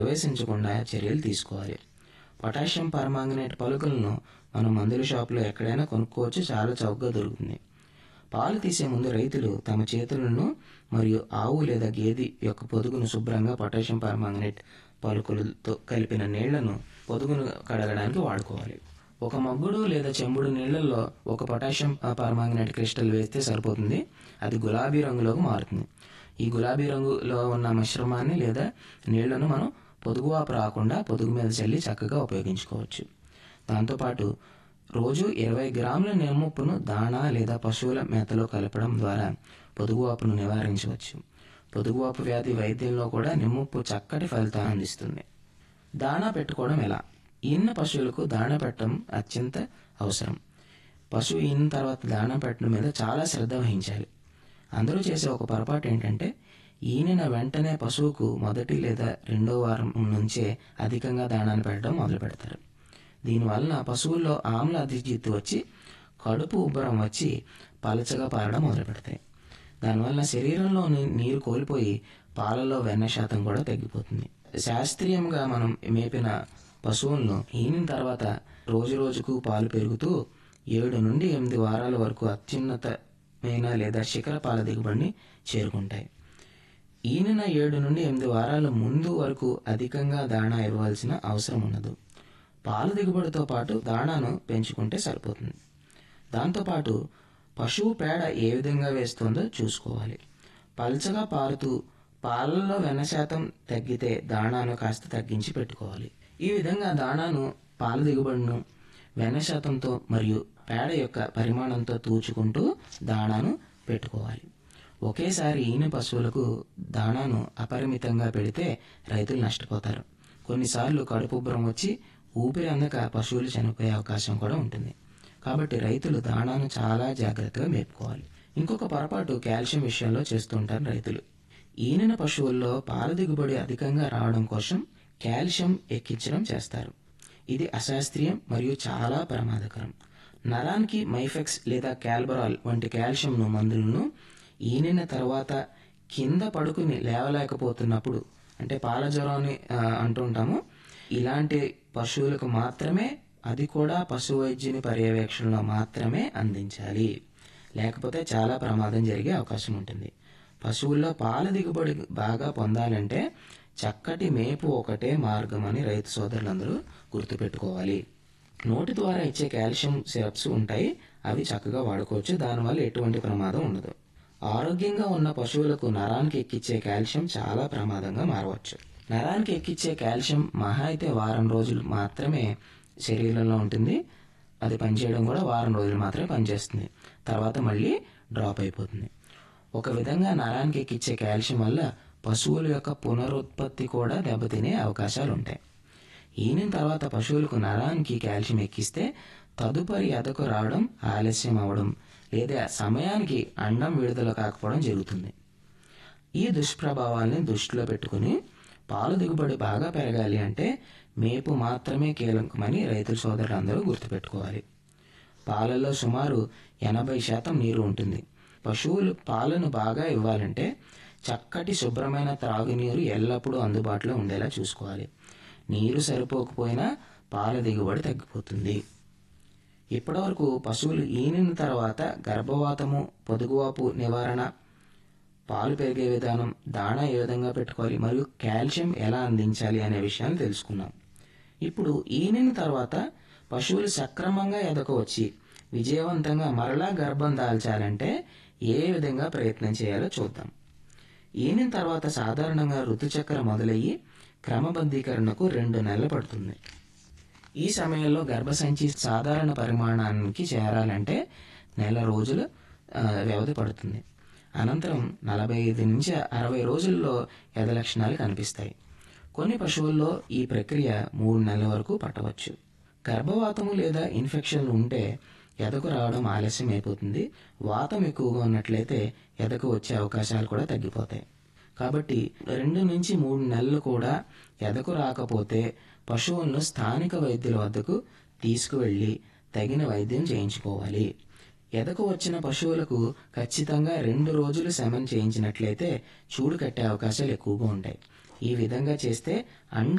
ప్రవేశించకుండా చర్యలు తీసుకోవాలి పొటాషియం పర్మాంగనేట్ పలుకులను మనం మందుల షాపులో ఎక్కడైనా కొనుక్కోవచ్చు చాలా చౌకగా దొరుకుతుంది పాలు తీసే ముందు రైతులు తమ చేతులను మరియు ఆవు లేదా గేదె యొక్క పొదుగును శుభ్రంగా పొటాషియం పర్మాంగనేట్ పలుకులతో కలిపిన నీళ్లను పొదుగును కడగడానికి వాడుకోవాలి ఒక మగ్గుడు లేదా చెంబుడు నీళ్లలో ఒక పొటాషియం పర్మాంగనేట్ క్రిస్టల్ వేస్తే సరిపోతుంది అది గులాబీ రంగులోకి మారుతుంది ఈ గులాబీ రంగులో ఉన్న మిశ్రమాన్ని లేదా నీళ్లను మనం పొదుగువాపు రాకుండా పొదుగు మీద చల్లి చక్కగా ఉపయోగించుకోవచ్చు దాంతోపాటు రోజు ఇరవై గ్రాముల నిమ్మప్పును దాణా లేదా పశువుల మేతలో కలపడం ద్వారా పొదుగువాపును నివారించవచ్చు పొదుగువాపు వ్యాధి వైద్యంలో కూడా నిమ్మప్పు చక్కటి ఫలితాన్ని అందిస్తుంది దాణా పెట్టుకోవడం ఎలా ఈన్న పశువులకు దాణా పెట్టడం అత్యంత అవసరం పశువు ఈన తర్వాత దాణా పెట్టడం మీద చాలా శ్రద్ధ వహించాలి అందరూ చేసే ఒక పొరపాటు ఏంటంటే ఈనిన వెంటనే పశువుకు మొదటి లేదా రెండో వారం నుంచే అధికంగా దాణాన్ని పెట్టడం మొదలు పెడతారు దీనివలన పశువుల్లో ఆమ్ల అధిజిత్తు వచ్చి కడుపు ఉబ్బరం వచ్చి పలచగా పారడం మొదలు పెడతాయి దానివల్ల శరీరంలోని నీరు కోల్పోయి పాలలో వెన్న శాతం కూడా తగ్గిపోతుంది శాస్త్రీయంగా మనం మేపిన పశువులను ఈనిన తర్వాత రోజు రోజుకు పాలు పెరుగుతూ ఏడు నుండి ఎనిమిది వారాల వరకు అత్యున్నతమైన లేదా శిఖర పాల దిగుబడిని చేరుకుంటాయి ఈనిన ఏడు నుండి ఎనిమిది వారాల ముందు వరకు అధికంగా దాణా ఇవ్వాల్సిన అవసరం ఉండదు పాల దిగుబడితో పాటు దాణాను పెంచుకుంటే సరిపోతుంది దాంతోపాటు పశువు పేడ ఏ విధంగా వేస్తుందో చూసుకోవాలి పల్చగా పారుతూ పాలల్లో వెన్న శాతం తగ్గితే దాణాను కాస్త తగ్గించి పెట్టుకోవాలి ఈ విధంగా దాణాను పాల దిగుబడిను వెన్న శాతంతో మరియు పేడ యొక్క పరిమాణంతో తూచుకుంటూ దాణాను పెట్టుకోవాలి ఒకేసారి ఈన పశువులకు దాణాను అపరిమితంగా పెడితే రైతులు నష్టపోతారు కొన్నిసార్లు కడుపుబ్బరం వచ్చి ఊపిరి అందక పశువులు చనిపోయే అవకాశం కూడా ఉంటుంది కాబట్టి రైతులు దాణాను చాలా జాగ్రత్తగా మేపుకోవాలి ఇంకొక పొరపాటు కాల్షియం విషయంలో చేస్తుంటారు రైతులు ఈనిన పశువుల్లో పాల దిగుబడి అధికంగా రావడం కోసం కాల్షియం ఎక్కించడం చేస్తారు ఇది అశాస్త్రీయం మరియు చాలా ప్రమాదకరం నరానికి మైఫెక్స్ లేదా క్యాల్బరాల్ వంటి కాల్షియంను మందులను ఈనిన తర్వాత కింద పడుకుని లేవలేకపోతున్నప్పుడు అంటే పాల జ్వరాన్ని ఆ, అంటుంటాము ఇలాంటి పశువులకు మాత్రమే అది కూడా పశు వైద్యుని పర్యవేక్షణలో మాత్రమే అందించాలి లేకపోతే చాలా ప్రమాదం జరిగే అవకాశం ఉంటుంది పశువుల్లో పాల దిగుబడి బాగా పొందాలంటే చక్కటి మేపు ఒకటే మార్గం అని రైతు సోదరులందరూ గుర్తుపెట్టుకోవాలి నోటి ద్వారా ఇచ్చే కాల్షియం సిరప్స్ ఉంటాయి అవి చక్కగా వాడుకోవచ్చు దానివల్ల ఎటువంటి ప్రమాదం ఉండదు ఆరోగ్యంగా ఉన్న పశువులకు నరానికి ఎక్కిచ్చే కాల్షియం చాలా ప్రమాదంగా మారవచ్చు నరానికి ఎక్కిచ్చే కాల్షియం మహా అయితే వారం రోజులు మాత్రమే శరీరంలో ఉంటుంది అది పనిచేయడం కూడా వారం రోజులు మాత్రమే పనిచేస్తుంది తర్వాత మళ్ళీ డ్రాప్ అయిపోతుంది ఒక విధంగా నరానికి ఎక్కిచ్చే కాల్షియం వల్ల పశువుల యొక్క పునరుత్పత్తి కూడా దెబ్బతినే అవకాశాలు ఉంటాయి ఈనిన తర్వాత పశువులకు నరానికి కాల్షియం ఎక్కిస్తే తదుపరి ఎదకు రావడం ఆలస్యం అవడం లేదా సమయానికి అండం విడుదల కాకపోవడం జరుగుతుంది ఈ దుష్ప్రభావాల్ని దృష్టిలో పెట్టుకుని పాలు దిగుబడి బాగా పెరగాలి అంటే మేపు మాత్రమే కీలకమని రైతు సోదరులందరూ గుర్తుపెట్టుకోవాలి పాలల్లో సుమారు ఎనభై శాతం నీరు ఉంటుంది పశువులు పాలను బాగా ఇవ్వాలంటే చక్కటి శుభ్రమైన త్రాగునీరు ఎల్లప్పుడూ అందుబాటులో ఉండేలా చూసుకోవాలి నీరు సరిపోకపోయినా పాల దిగుబడి తగ్గిపోతుంది ఇప్పటివరకు పశువులు ఈనిన తర్వాత గర్భవాతము పొదుగువాపు నివారణ పాలు పెరిగే విధానం దాణా ఏ విధంగా పెట్టుకోవాలి మరియు కాల్షియం ఎలా అందించాలి అనే విషయాన్ని తెలుసుకున్నాం ఇప్పుడు ఈనిన తర్వాత పశువులు సక్రమంగా ఎదకవచ్చి విజయవంతంగా మరలా గర్భం దాల్చాలంటే ఏ విధంగా ప్రయత్నం చేయాలో చూద్దాం ఈనిన తర్వాత సాధారణంగా ఋతుచక్ర మొదలయ్యి క్రమబద్ధీకరణకు రెండు నెలలు పడుతుంది ఈ సమయంలో గర్భసంచి సాధారణ పరిమాణానికి చేరాలంటే నెల రోజులు ఆ, వ్యవధి పడుతుంది అనంతరం నలభై ఐదు నుంచి అరవై రోజుల్లో ఎద లక్షణాలు కనిపిస్తాయి కొన్ని పశువుల్లో ఈ ప్రక్రియ మూడు నెలల వరకు పట్టవచ్చు గర్భవాతము లేదా ఇన్ఫెక్షన్లు ఉంటే ఎదకు రావడం ఆలస్యం అయిపోతుంది వాతం ఎక్కువగా ఉన్నట్లయితే ఎదకు వచ్చే అవకాశాలు కూడా తగ్గిపోతాయి కాబట్టి రెండు నుంచి మూడు నెలలు కూడా ఎదకు రాకపోతే పశువులను స్థానిక వైద్యుల వద్దకు తీసుకువెళ్ళి తగిన వైద్యం చేయించుకోవాలి ఎదకు వచ్చిన పశువులకు ఖచ్చితంగా రెండు రోజులు శమన్ చేయించినట్లయితే చూడు కట్టే అవకాశాలు ఎక్కువగా ఉంటాయి ఈ విధంగా చేస్తే అండ